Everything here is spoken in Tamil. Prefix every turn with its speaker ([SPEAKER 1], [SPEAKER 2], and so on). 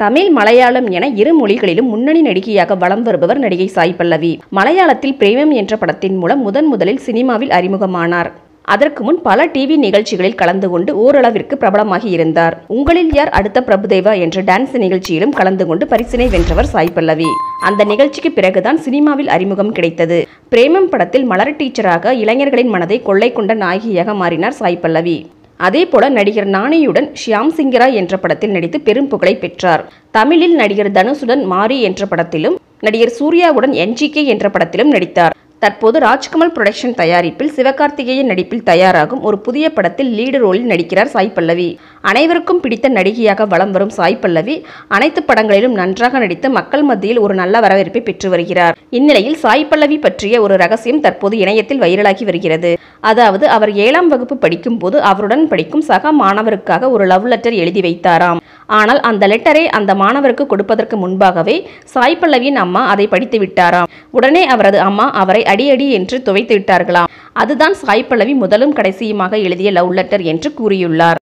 [SPEAKER 1] தமிழ் மலையாளம் என இரு மொழிகளிலும் முன்னணி நடிகையாக வலம் வருபவர் நடிகை சாய் பல்லவி மலையாளத்தில் பிரேமம் என்ற படத்தின் மூலம் முதன் முதலில் சினிமாவில் அறிமுகமானார் அதற்கு முன் பல டிவி நிகழ்ச்சிகளில் கலந்து கொண்டு ஓரளவிற்கு பிரபலமாகி இருந்தார் உங்களில் யார் அடுத்த பிரபுதேவா என்ற டான்ஸ் நிகழ்ச்சியிலும் கலந்து கொண்டு பரிசினை வென்றவர் சாய் பல்லவி அந்த நிகழ்ச்சிக்கு பிறகுதான் சினிமாவில் அறிமுகம் கிடைத்தது பிரேமம் படத்தில் மலர் டீச்சராக இளைஞர்களின் மனதை கொள்ளை கொண்ட நாயகியாக மாறினார் சாய் பல்லவி அதேபோல நடிகர் நாணியுடன் ஷியாம் சிங்கரா என்ற படத்தில் நடித்து பெரும் புகழை பெற்றார் தமிழில் நடிகர் தனுஷுடன் மாரி என்ற படத்திலும் நடிகர் சூர்யாவுடன் என்ஜிகே என்ற படத்திலும் நடித்தார் தற்போது ராஜ்கமல் புரொடக்ஷன் தயாரிப்பில் சிவகார்த்திகேயன் நடிப்பில் தயாராகும் ஒரு புதிய படத்தில் லீடு ரோலில் நடிக்கிறார் சாய் பல்லவி அனைவருக்கும் பிடித்த நடிகையாக வலம் வரும் சாய் பல்லவி அனைத்து படங்களிலும் நன்றாக நடித்து மக்கள் மத்தியில் ஒரு நல்ல வரவேற்பை பெற்று வருகிறார் இந்நிலையில் சாய் பல்லவி பற்றிய ஒரு ரகசியம் தற்போது இணையத்தில் வைரலாகி வருகிறது அதாவது அவர் ஏழாம் வகுப்பு படிக்கும் போது அவருடன் படிக்கும் சக மாணவருக்காக ஒரு லவ் லெட்டர் எழுதி வைத்தாராம் ஆனால் அந்த லெட்டரை அந்த மாணவருக்கு கொடுப்பதற்கு முன்பாகவே சாய் பல்லவியின் அம்மா அதை படித்து விட்டாராம் உடனே அவரது அம்மா அவரை அடி அடி என்று துவைத்து விட்டார்களாம் அதுதான் சாய் பல்லவி முதலும் கடைசியுமாக எழுதிய லவ் லெட்டர் என்று கூறியுள்ளார்